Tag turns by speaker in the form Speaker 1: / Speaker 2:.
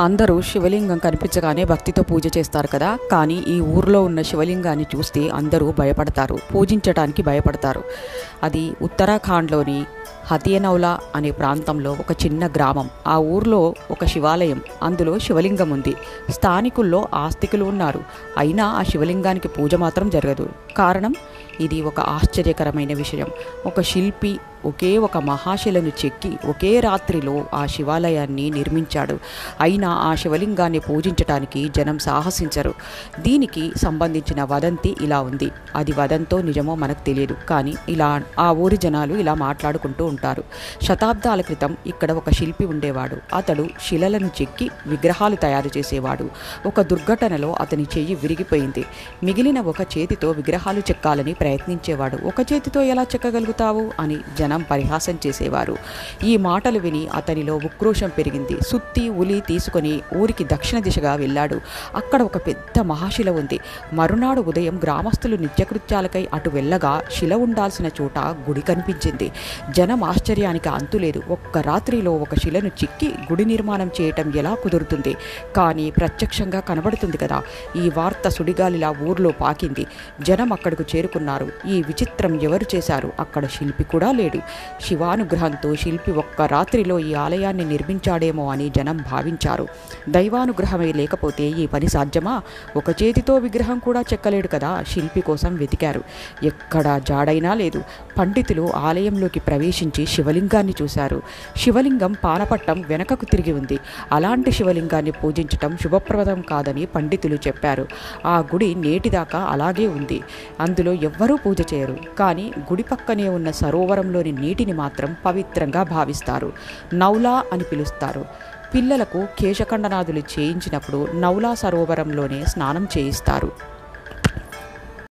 Speaker 1: అందరూ శివలింగం కనిపించగానే భక్తితో పూజ చేస్తారు కదా కానీ ఈ ఊర్లో ఉన్న శివలింగాన్ని చూస్తే అందరూ భయపడతారు పూజించడానికి భయపడతారు అది ఉత్తరాఖండ్లోని హతియనౌలా అనే ప్రాంతంలో ఒక చిన్న గ్రామం ఆ ఊర్లో ఒక శివాలయం అందులో శివలింగం ఉంది స్థానికుల్లో ఆస్తికులు ఉన్నారు అయినా ఆ శివలింగానికి పూజ మాత్రం జరగదు కారణం ఇది ఒక ఆశ్చర్యకరమైన విషయం ఒక శిల్పి ఒకే ఒక మహాశిలను చెక్కి ఒకే రాత్రిలో ఆ శివాలయాన్ని నిర్మించాడు అయినా ఆ శివలింగాన్ని పూజించటానికి జనం సాహసించరు దీనికి సంబంధించిన వదంతి ఇలా ఉంది అది వదంతో నిజమో మనకు తెలియదు కానీ ఇలా ఆ ఊరి జనాలు ఇలా మాట్లాడుకుంటూ ఉంటారు శతాబ్దాల క్రితం ఇక్కడ ఒక శిల్పి ఉండేవాడు అతడు శిలలను చెక్కి విగ్రహాలు తయారు చేసేవాడు ఒక దుర్ఘటనలో అతని చెయ్యి విరిగిపోయింది మిగిలిన ఒక చేతితో విగ్రహాలు చెక్కాలని ప్రయత్నించేవాడు ఒక చేతితో ఎలా చెక్కగలుగుతావు అని జనం పరిహాసం చేసేవారు ఈ మాటలు విని అతనిలో ఉక్రోషం పెరిగింది సుత్తి ఉలి తీసుకొని ఊరికి దక్షిణ దిశగా వెళ్ళాడు అక్కడ ఒక పెద్ద మహాశిల ఉంది మరునాడు ఉదయం గ్రామస్తులు నిత్యకృత్యాలకై అటు వెళ్ళగా శిల ఉండాల్సిన చోట గుడి కనిపించింది జనం ఆశ్చర్యానికి అంతులేదు ఒక్క రాత్రిలో ఒక శిలను చిక్కి గుడి నిర్మాణం చేయటం ఎలా కుదురుతుంది కానీ ప్రత్యక్షంగా కనబడుతుంది కదా ఈ వార్త సుడిగాలిలా ఊర్లో పాకింది జనం అక్కడకు చేరుకున్నారు ఈ విచిత్రం ఎవరు చేశారు అక్కడ శిల్పి కూడా లేడు శివానుగ్రహంతో శిల్పి ఒక్క రాత్రిలో ఈ ఆలయాన్ని నిర్మించాడేమో అని జనం భావించారు దైవానుగ్రహమే లేకపోతే ఈ పని సాధ్యమా ఒక చేతితో విగ్రహం కూడా చెక్కలేడు కదా శిల్పి కోసం వెతికారు ఎక్కడా జాడైనా లేదు పండితులు ఆలయంలోకి ప్రవేశించి శివలింగాన్ని చూశారు శివలింగం పానపట్టం వెనకకు తిరిగి ఉంది అలాంటి శివలింగాన్ని పూజించటం శుభప్రదం కాదని పండితులు చెప్పారు ఆ గుడి నేటిదాకా అలాగే ఉంది అందులో ఎవ్వరూ పూజ చేయరు కానీ గుడి పక్కనే ఉన్న సరోవరంలోని నీటిని మాత్రం పవిత్రంగా భావిస్తారు నౌలా అని పిలుస్తారు పిల్లలకు కేశఖండనాదులు చేయించినప్పుడు నౌలా సరోవరంలోనే స్నానం చేయిస్తారు